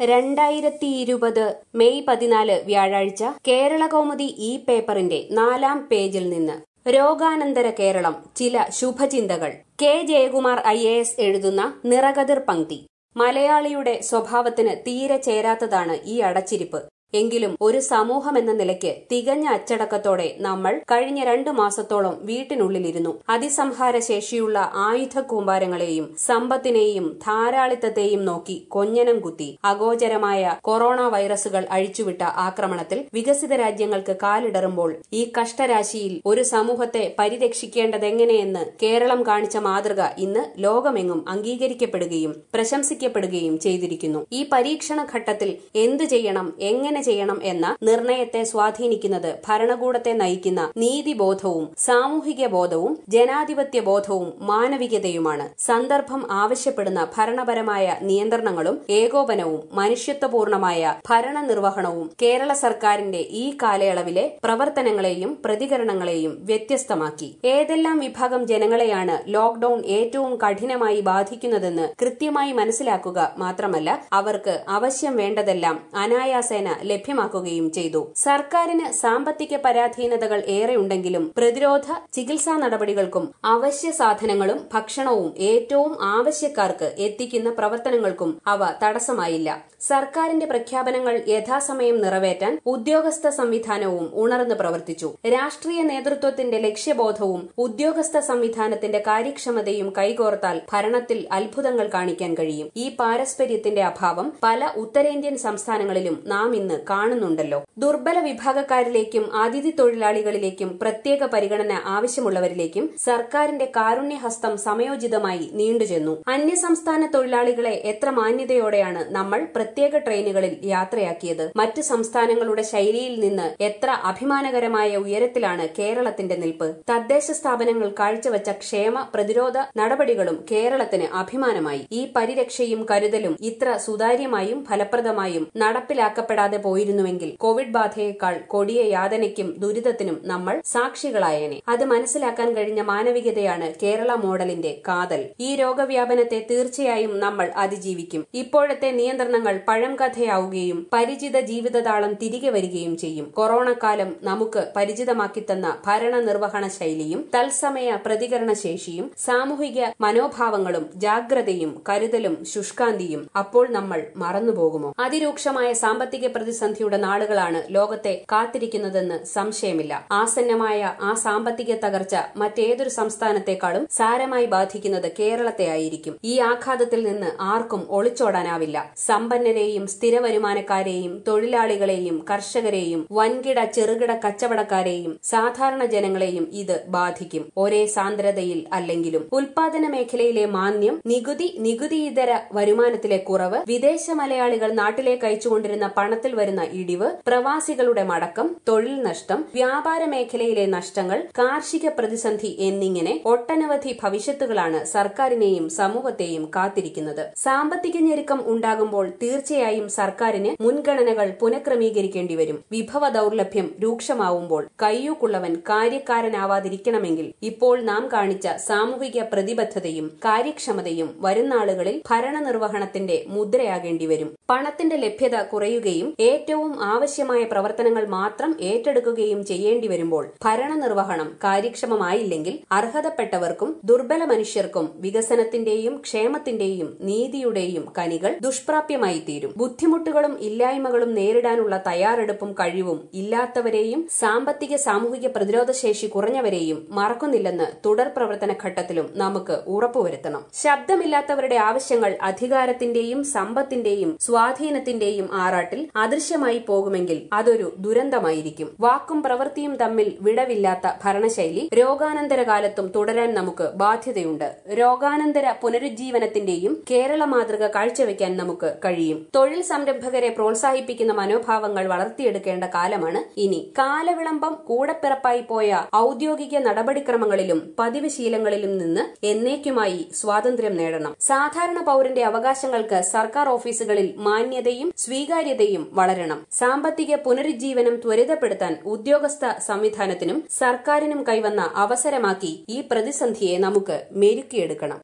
രണ്ടായിരത്തി ഇരുപത് മെയ് പതിനാല് വ്യാഴാഴ്ച കേരള കൗമുദി ഈ പേപ്പറിന്റെ നാലാം പേജിൽ നിന്ന് രോഗാനന്തര കേരളം ചില ശുഭചിന്തകൾ K Jayakumar I A S എഴുതുന്ന നിറകതിർ പങ്ക്തി മലയാളിയുടെ സ്വഭാവത്തിന് തീരെ ചേരാത്തതാണ് ഈ അടച്ചിരിപ്പ് എങ്കിലും ഒരു സമൂഹം എന്ന നിലയ്ക്ക് തികഞ്ഞ അച്ചടക്കത്തോടെ നമ്മൾ കഴിഞ്ഞ രണ്ടു മാസത്തോളം വീട്ടിനുള്ളിലിരുന്നു അതിസംഹാര ശേഷിയുള്ള ആയുധ കൂമ്പാരങ്ങളെയും സമ്പത്തിനെയും ധാരാളിത്തത്തെയും നോക്കി കൊഞ്ഞനം കുത്തി അഗോചരമായ കൊറോണ വൈറസുകൾ അഴിച്ചുവിട്ട ആക്രമണത്തിൽ വികസിത രാജ്യങ്ങൾക്ക് കാലിടറുമ്പോൾ ഈ കഷ്ടരാശിയിൽ ഒരു സമൂഹത്തെ പരിരക്ഷിക്കേണ്ടതെങ്ങനെയെന്ന് കേരളം കാണിച്ച മാതൃക ഇന്ന് ലോകമെങ്ങും അംഗീകരിക്കപ്പെടുകയും പ്രശംസിക്കപ്പെടുകയും ചെയ്തിരിക്കുന്നു ഈ പരീക്ഷണ ഘട്ടത്തിൽ എന്തു ചെയ്യണം എങ്ങനെ ചെയ്യണം എന്ന നിർണയത്തെ സ്വാധീനിക്കുന്നത് ഭരണകൂടത്തെ നയിക്കുന്ന നീതിബോധവും സാമൂഹിക ബോധവും ജനാധിപത്യ ബോധവും മാനവികതയുമാണ് സന്ദർഭം ആവശ്യപ്പെടുന്ന ഭരണപരമായ നിയന്ത്രണങ്ങളും ഏകോപനവും മനുഷ്യത്വപൂർണമായ ഭരണനിർവഹണവും കേരള സർക്കാരിന്റെ ഈ കാലയളവിലെ പ്രവർത്തനങ്ങളെയും പ്രതികരണങ്ങളെയും വ്യത്യസ്തമാക്കി ഏതെല്ലാം വിഭാഗം ജനങ്ങളെയാണ് ലോക്ഡൌൺ ഏറ്റവും കഠിനമായി ബാധിക്കുന്നതെന്ന് കൃത്യമായി മനസ്സിലാക്കുക മാത്രമല്ല അവർക്ക് അവശ്യം വേണ്ടതെല്ലാം അനായാസേന ലഭ്യമാക്കുകയും ചെയ്തു സർക്കാരിന് സാമ്പത്തിക പരാധീനതകൾ ഏറെയുണ്ടെങ്കിലും പ്രതിരോധ ചികിത്സാ നടപടികൾക്കും അവശ്യ സാധനങ്ങളും ഭക്ഷണവും ഏറ്റവും ആവശ്യക്കാർക്ക് എത്തിക്കുന്ന പ്രവർത്തനങ്ങൾക്കും അവ തടസ്സമായില്ല സർക്കാരിന്റെ പ്രഖ്യാപനങ്ങൾ യഥാസമയം നിറവേറ്റാൻ ഉദ്യോഗസ്ഥ സംവിധാനവും ഉണർന്നു പ്രവർത്തിച്ചു രാഷ്ട്രീയ നേതൃത്വത്തിന്റെ ലക്ഷ്യബോധവും ഉദ്യോഗസ്ഥ സംവിധാനത്തിന്റെ കാര്യക്ഷമതയും കൈകോർത്താൽ ഭരണത്തിൽ അത്ഭുതങ്ങൾ കാണിക്കാൻ കഴിയും ഈ പാരസ്പര്യത്തിന്റെ അഭാവം പല ഉത്തരേന്ത്യൻ സംസ്ഥാനങ്ങളിലും നാം ഇന്ന് കാണുന്നുണ്ടല്ലോ ദുർബല വിഭാഗക്കാരിലേക്കും അതിഥി തൊഴിലാളികളിലേക്കും പ്രത്യേക പരിഗണന ആവശ്യമുള്ളവരിലേക്കും സർക്കാരിന്റെ കാരുണ്യഹസ്തം സമയോചിതമായി നീണ്ടുചെന്നു അന്യസംസ്ഥാന തൊഴിലാളികളെ എത്ര മാന്യതയോടെയാണ് നമ്മൾ പ്രത്യേക ട്രെയിനുകളിൽ യാത്രയാക്കിയത് മറ്റ് സംസ്ഥാനങ്ങളുടെ ശൈലിയിൽ നിന്ന് എത്ര അഭിമാനകരമായ ഉയരത്തിലാണ് കേരളത്തിന്റെ നിൽപ്പ് തദ്ദേശ സ്ഥാപനങ്ങൾ കാഴ്ചവെച്ച ക്ഷേമ പ്രതിരോധ നടപടികളും കേരളത്തിന് അഭിമാനമായി ഈ പരിരക്ഷയും കരുതലും ഇത്ര സുതാര്യമായും ഫലപ്രദമായും നടപ്പിലാക്കപ്പെടാതെ പോയിരുന്നുവെങ്കിൽ കോവിഡ് ബാധയേക്കാൾ കൊടിയ യാതനയ്ക്കും ദുരിതത്തിനും നമ്മൾ സാക്ഷികളായേനെ അത് മനസ്സിലാക്കാൻ കഴിഞ്ഞ മാനവികതയാണ് കേരള മോഡലിന്റെ കാതൽ ഈ രോഗവ്യാപനത്തെ തീർച്ചയായും നമ്മൾ അതിജീവിക്കും ഇപ്പോഴത്തെ നിയന്ത്രണങ്ങൾ പഴംകഥയാവുകയും പരിചിത ജീവിതതാളം തിരികെ വരികയും ചെയ്യും കൊറോണ കാലം നമുക്ക് പരിചിതമാക്കിത്തന്ന ഭരണനിർവഹണ ശൈലിയും തത്സമയ പ്രതികരണ ശേഷിയും സാമൂഹിക മനോഭാവങ്ങളും ജാഗ്രതയും കരുതലും ശുഷ്കാന്തിയും അപ്പോൾ നമ്മൾ മറന്നുപോകുമോ അതിരൂക്ഷമായ സാമ്പത്തിക പ്രതിസന്ധിയുടെ നാളുകളാണ് ലോകത്തെ കാത്തിരിക്കുന്നതെന്ന് സംശയമില്ല ആസന്നമായ ആ സാമ്പത്തിക തകർച്ച മറ്റേതൊരു സംസ്ഥാനത്തെക്കാളും സാരമായി ബാധിക്കുന്നത് കേരളത്തെ ആയിരിക്കും ഈ ആഘാതത്തിൽ നിന്ന് ആർക്കും ഒളിച്ചോടാനാവില്ല സമ്പന്നരെയും സ്ഥിര വരുമാനക്കാരെയും തൊഴിലാളികളെയും കർഷകരെയും വൻകിട ചെറുകിട കച്ചവടക്കാരെയും സാധാരണ ജനങ്ങളെയും ഇത് ബാധിക്കും ഒരേ സാന്ദ്രതയിൽ അല്ലെങ്കിലും ഉൽപാദന മേഖലയിലെ മാന്ദ്യം നികുതി നികുതിയിതര വരുമാനത്തിലെ കുറവ് വിദേശ മലയാളികൾ നാട്ടിലേക്ക് അയച്ചുകൊണ്ടിരുന്ന പണത്തിൽ വരുന്ന ഇടിവ് പ്രവാസികളുടെ മടക്കം തൊഴിൽ നഷ്ടം വ്യാപാര മേഖലയിലെ നഷ്ടങ്ങൾ കാർഷിക പ്രതിസന്ധി എന്നിങ്ങനെ ഒട്ടനവധി ഭവിഷ്യത്തുകളാണ് സർക്കാരിനെയും സമൂഹത്തെയും കാത്തിരിക്കുന്നത് സാമ്പത്തിക ഞെരുക്കം ഉണ്ടാകുമ്പോൾ തീർച്ചയായും സർക്കാരിന് മുൻഗണനകൾ പുനഃക്രമീകരിക്കേണ്ടി വരും വിഭവ ദൌർലഭ്യം രൂക്ഷമാവുമ്പോൾ കയ്യൂക്കുള്ളവൻ കാര്യക്കാരനാവാതിരിക്കണമെങ്കിൽ ഇപ്പോൾ നാം കാണിച്ച സാമൂഹിക പ്രതിബദ്ധതയും കാര്യക്ഷമതയും വരുന്നാളുകളിൽ ഭരണനിർവഹണത്തിന്റെ മുദ്രയാകേണ്ടി വരും പണത്തിന്റെ ലഭ്യത കുറയുകയും ഏറ്റവും ആവശ്യമായ പ്രവർത്തനങ്ങൾ മാത്രം ഏറ്റെടുക്കുകയും ചെയ്യേണ്ടി വരുമ്പോൾ ഭരണനിർവഹണം കാര്യക്ഷമമായില്ലെങ്കിൽ അർഹതപ്പെട്ടവർക്കും ദുർബല മനുഷ്യർക്കും വികസനത്തിന്റെയും ക്ഷേമത്തിന്റെയും നീതിയുടെയും കനികൾ ദുഷ്പ്രാപ്യമായി തീരും ബുദ്ധിമുട്ടുകളും ഇല്ലായ്മകളും നേരിടാനുള്ള തയ്യാറെടുപ്പും കഴിവും ഇല്ലാത്തവരെയും സാമ്പത്തിക സാമൂഹിക പ്രതിരോധശേഷി കുറഞ്ഞവരെയും മറക്കുന്നില്ലെന്ന് തുടർ പ്രവർത്തന ഘട്ടത്തിലും നമുക്ക് ഉറപ്പുവരുത്തണം ശബ്ദമില്ലാത്തവരുടെ ആവശ്യങ്ങൾ അധികാരത്തിന്റെയും സമ്പത്തിന്റെയും സ്വാധീനത്തിന്റെയും ആറാട്ടിൽ അദൃശ്യമായി പോകുമെങ്കിൽ അതൊരു ദുരന്തമായിരിക്കും വാക്കും പ്രവൃത്തിയും തമ്മിൽ വിടവില്ലാത്ത ഭരണശൈലി രോഗാനന്തര കാലത്തും തുടരാൻ നമുക്ക് ബാധ്യതയുണ്ട് രോഗാനന്തര പുനരുജ്ജീവനത്തിന്റെയും കേരള മാതൃക കാഴ്ചവെക്കാൻ നമുക്ക് കഴിയും തൊഴിൽ സംരംഭകരെ പ്രോത്സാഹിപ്പിക്കുന്ന മനോഭാവങ്ങൾ വളർത്തിയെടുക്കേണ്ട കാലമാണ് ഇനി കാലവിളംബം കൂടപ്പിറപ്പായി പോയ ഔദ്യോഗിക നടപടിക്രമങ്ങളിലും പതിവ് ശീലങ്ങളിലും നിന്ന് എന്നേക്കുമായി സ്വാതന്ത്ര്യം നേടണം സാധാരണ പൌരന്റെ അവകാശങ്ങൾക്ക് സർക്കാർ ഓഫീസുകളിൽ മാന്യതയും സ്വീകാര്യതയും വളരണം സാമ്പത്തിക പുനരുജ്ജീവനം ത്വരിതപ്പെടുത്താൻ ഉദ്യോഗസ്ഥ സംവിധാനത്തിനും സർക്കാരിനും കൈവന്ന അവസരമാക്കി ഈ പ്രതിസന്ധിയെ നമുക്ക് മെരുക്കിയെടുക്കണം